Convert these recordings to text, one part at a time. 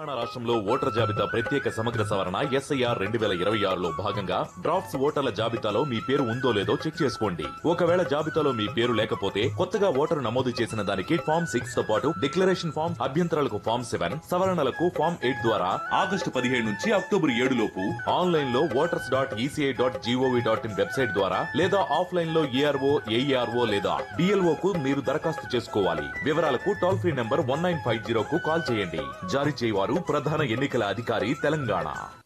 తెలంగాణ రాష్ట్రంలో ఓటర్ జాబితా ప్రత్యేక సమగ్ర సవరణ ఎస్ఐఆర్ రెండు వేల ఇరవై ఆరులో భాగంగా డ్రాఫ్ట్స్ ఓటర్ల జాబితాలో మీ పేరు ఉందో లేదో చెక్ చేసుకోండి ఒకవేళ జాబితాలో మీ పేరు లేకపోతే కొత్తగా ఓటరు నమోదు చేసిన దానికి ఫామ్ సిక్స్ తో పాటు డిక్లరేషన్ ఫామ్ అభ్యంతరాలకు ఫామ్ సెవెన్ సవరణలకు ఫామ్ ఎయిట్ ద్వారా ఆగస్టు పదిహేడు నుంచి అక్టోబర్ ఏడు లోపు ఆన్లైన్ లో voters dot ECI dot GOV dot in website ద్వారా లేదా ఆఫ్లైన్ లో ఏఆర్ఓ ఏఈఆర్ఓ లేదా డిఎల్ఓ కు మీరు దరఖాస్తు చేసుకోవాలి వివరాలకు toll free number one nine five zero కు కాల్ చేయండి జారీ చేయవారు ప్రధాన ఎన్నికల అధికారి తెలంగాణ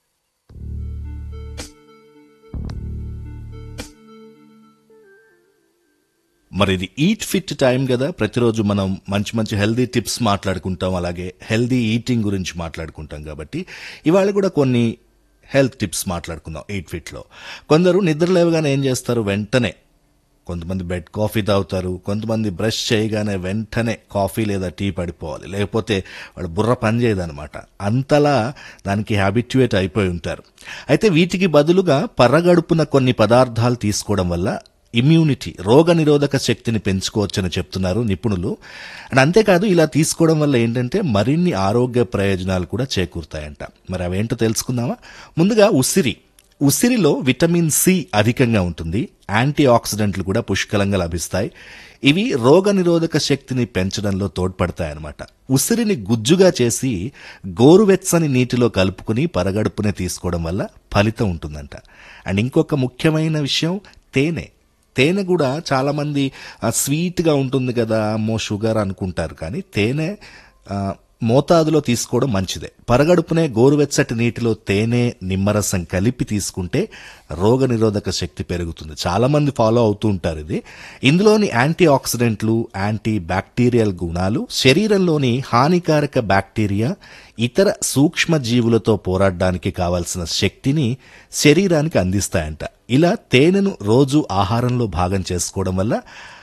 మరి ఇది ఈట్ ఫిట్ టైం కదా ప్రతిరోజు మనం మంచి మంచి హెల్దీ టిప్స్ మాట్లాడుకుంటాం అలాగే హెల్దీ ఈటింగ్ గురించి మాట్లాడుకుంటాం కాబట్టి ఇవాళ కూడా కొన్ని హెల్త్ టిప్స్ మాట్లాడుకుందాం ఎయిట్ ఫిట్లో కొందరు నిద్ర లేవగానే ఏం చేస్తారు వెంటనే కొంతమంది బెడ్ కాఫీ తాగుతారు కొంతమంది బ్రష్ చేయగానే వెంటనే కాఫీ లేదా టీ పడిపోవాలి లేకపోతే వాళ్ళు బుర్ర పని చేయదనమాట అంతలా దానికి హ్యాబిట్యుయేట్ అయిపోయి ఉంటారు అయితే వీటికి బదులుగా పరగడుపున కొన్ని పదార్థాలు తీసుకోవడం వల్ల ఇమ్యూనిటీ రోగ నిరోధక శక్తిని పెంచుకోవచ్చని చెప్తున్నారు నిపుణులు అండ్ అంతేకాదు ఇలా తీసుకోవడం వల్ల ఏంటంటే మరిన్ని ఆరోగ్య ప్రయోజనాలు కూడా చేకూరుతాయంట మరి అవేంటో తెలుసుకుందామా ముందుగా ఉసిరి ఉసిరిలో విటమిన్ సి అధికంగా ఉంటుంది యాంటీ ఆక్సిడెంట్లు కూడా పుష్కలంగా లభిస్తాయి ఇవి రోగ నిరోధక శక్తిని పెంచడంలో తోడ్పడతాయన్నమాట ఉసిరిని గుజ్జుగా చేసి గోరువెచ్చని నీటిలో కలుపుకుని పరగడుపునే తీసుకోవడం వల్ల ఫలితం ఉంటుందంట అండ్ ఇంకొక ముఖ్యమైన విషయం తేనె తేనె కూడా చాలామంది ఆ, స్వీట్గా ఉంటుంది కదా అమ్మో షుగర్ అనుకుంటారు కానీ తేనె ఆ, మోతాదులో తీసుకోవడం మంచిదే పరగడుపునే గోరువెచ్చటి నీటిలో తేనె నిమ్మరసం కలిపి తీసుకుంటే రోగ నిరోధక శక్తి పెరుగుతుంది చాలా మంది ఫాలో అవుతూ ఉంటారు ఇది ఇందులోని యాంటీ ఆక్సిడెంట్లు యాంటీ బ్యాక్టీరియల్ గుణాలు శరీరంలోని హానికారక బ్యాక్టీరియా ఇతర సూక్ష్మ జీవులతో పోరాడడానికి కావాల్సిన శక్తిని శరీరానికి అందిస్తాయంట ఇలా తేనెను రోజు ఆహారంలో భాగం చేసుకోవడం వల్ల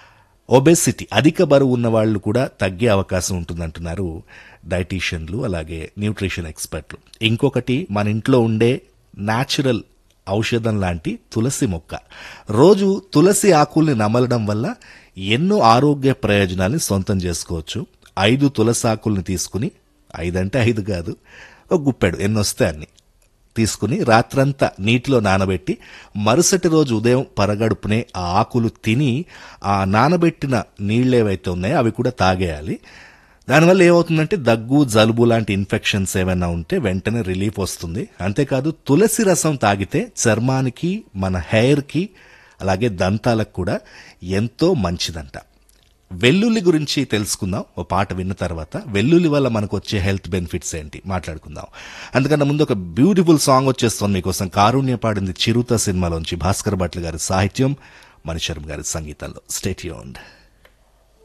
ఒబెసిటీ అధిక బరువు ఉన్న వాళ్ళు కూడా తగ్గే అవకాశం ఉంటుందంటున్నారు డైటీషియన్లు అలాగే న్యూట్రిషన్ ఎక్స్పర్ట్లు ఇంకొకటి మన ఇంట్లో ఉండే న్యాచురల్ ఔషధం లాంటి తులసి మొక్క రోజు తులసి ఆకుల్ని నమలడం వల్ల ఎన్నో ఆరోగ్య ప్రయోజనాల్ని సొంతం చేసుకోవచ్చు ఐదు తులసి ఆకుల్ని తీసుకుని ఐదంటే ఐదు కాదు ఒక గుప్పెడు ఎన్నొస్తే అన్ని తీసుకుని రాత్రంతా నీటిలో నానబెట్టి మరుసటి రోజు ఉదయం పరగడుపునే ఆ ఆకులు తిని ఆ నానబెట్టిన నీళ్ళు ఏవైతే ఉన్నాయో అవి కూడా తాగేయాలి దానివల్ల ఏమవుతుందంటే దగ్గు జలుబు లాంటి ఇన్ఫెక్షన్స్ ఏమైనా ఉంటే వెంటనే రిలీఫ్ వస్తుంది అంతేకాదు తులసి రసం తాగితే చర్మానికి మన హెయిర్కి అలాగే దంతాలకు కూడా ఎంతో మంచిదంట వెల్లుల్లి గురించి తెలుసుకుందాం ఓ పాట విన్న తర్వాత వెల్లుల్లి వల్ల మనకు వచ్చే హెల్త్ బెనిఫిట్స్ ఏంటి మాట్లాడుకుందాం అందుకన్నా ముందు ఒక బ్యూటిఫుల్ సాంగ్ వచ్చేస్తుంది మీకోసం కారుణ్య పాడింది చిరుత సినిమాలోంచి భాస్కర్ భట్ల గారి సాహిత్యం మణిశర్మ గారి సంగీతంలో స్టేట్ యూన్డ్